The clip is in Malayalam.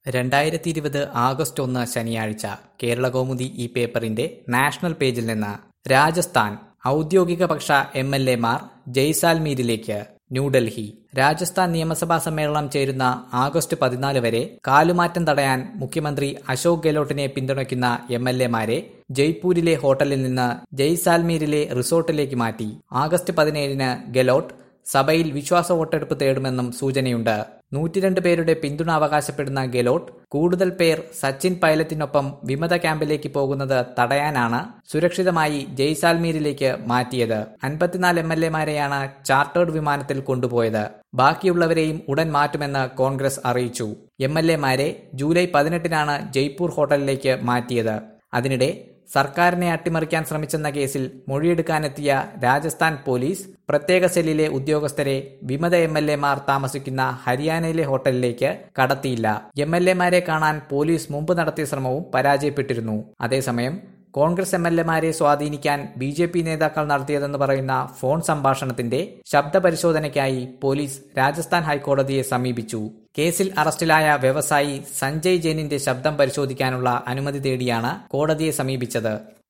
രണ്ടായിരത്തി ഇരുപത് ആഗസ്റ്റ് ഒന്ന് ശനിയാഴ്ച കേരളകൗമുദി ഈ പേപ്പറിന്റെ നാഷണൽ പേജിൽ നിന്ന് രാജസ്ഥാൻ ഔദ്യോഗിക പക്ഷ എം എൽ എമാർ ജയ്സാൽമീരിലേക്ക് ന്യൂഡൽഹി രാജസ്ഥാൻ നിയമസഭാ സമ്മേളനം ചേരുന്ന ആഗസ്റ്റ് പതിനാല് വരെ കാലുമാറ്റം തടയാൻ മുഖ്യമന്ത്രി അശോക് ഗെഹ്ലോട്ടിനെ പിന്തുണയ്ക്കുന്ന എം എൽ എമാരെ ജയ്പൂരിലെ ഹോട്ടലിൽ നിന്ന് ജയ്സാൽമീരിലെ റിസോർട്ടിലേക്ക് മാറ്റി ആഗസ്റ്റ് പതിനേഴിന് ഗെഹ്ലോട്ട് സഭയിൽ വിശ്വാസ വോട്ടെടുപ്പ് തേടുമെന്നും സൂചനയുണ്ട് നൂറ്റിരണ്ട് പേരുടെ പിന്തുണ അവകാശപ്പെടുന്ന ഗെലോട്ട് കൂടുതൽ പേർ സച്ചിൻ പൈലറ്റിനൊപ്പം വിമത ക്യാമ്പിലേക്ക് പോകുന്നത് തടയാനാണ് സുരക്ഷിതമായി ജയ്സാൽമീരിലേക്ക് മാറ്റിയത് അൻപത്തിനാല് എം എൽ എമാരെയാണ് ചാർട്ടേഡ് വിമാനത്തിൽ കൊണ്ടുപോയത് ബാക്കിയുള്ളവരെയും ഉടൻ മാറ്റുമെന്ന് കോൺഗ്രസ് അറിയിച്ചു എം എൽ എമാരെ ജൂലൈ പതിനെട്ടിനാണ് ജയ്പൂർ ഹോട്ടലിലേക്ക് മാറ്റിയത് അതിനിടെ സർക്കാരിനെ അട്ടിമറിക്കാൻ ശ്രമിച്ചെന്ന കേസിൽ മൊഴിയെടുക്കാനെത്തിയ രാജസ്ഥാൻ പോലീസ് പ്രത്യേക സെല്ലിലെ ഉദ്യോഗസ്ഥരെ വിമത എം എൽ എമാർ താമസിക്കുന്ന ഹരിയാനയിലെ ഹോട്ടലിലേക്ക് കടത്തിയില്ല എം എൽ എമാരെ കാണാൻ പോലീസ് മുമ്പ് നടത്തിയ ശ്രമവും പരാജയപ്പെട്ടിരുന്നു അതേസമയം കോൺഗ്രസ് എം എൽ എമാരെ സ്വാധീനിക്കാൻ ബി ജെ പി നേതാക്കൾ നടത്തിയതെന്ന് പറയുന്ന ഫോൺ സംഭാഷണത്തിന്റെ ശബ്ദ പരിശോധനയ്ക്കായി പോലീസ് രാജസ്ഥാൻ ഹൈക്കോടതിയെ സമീപിച്ചു കേസിൽ അറസ്റ്റിലായ വ്യവസായി സഞ്ജയ് ജെയിനിന്റെ ശബ്ദം പരിശോധിക്കാനുള്ള അനുമതി തേടിയാണ് കോടതിയെ സമീപിച്ചത്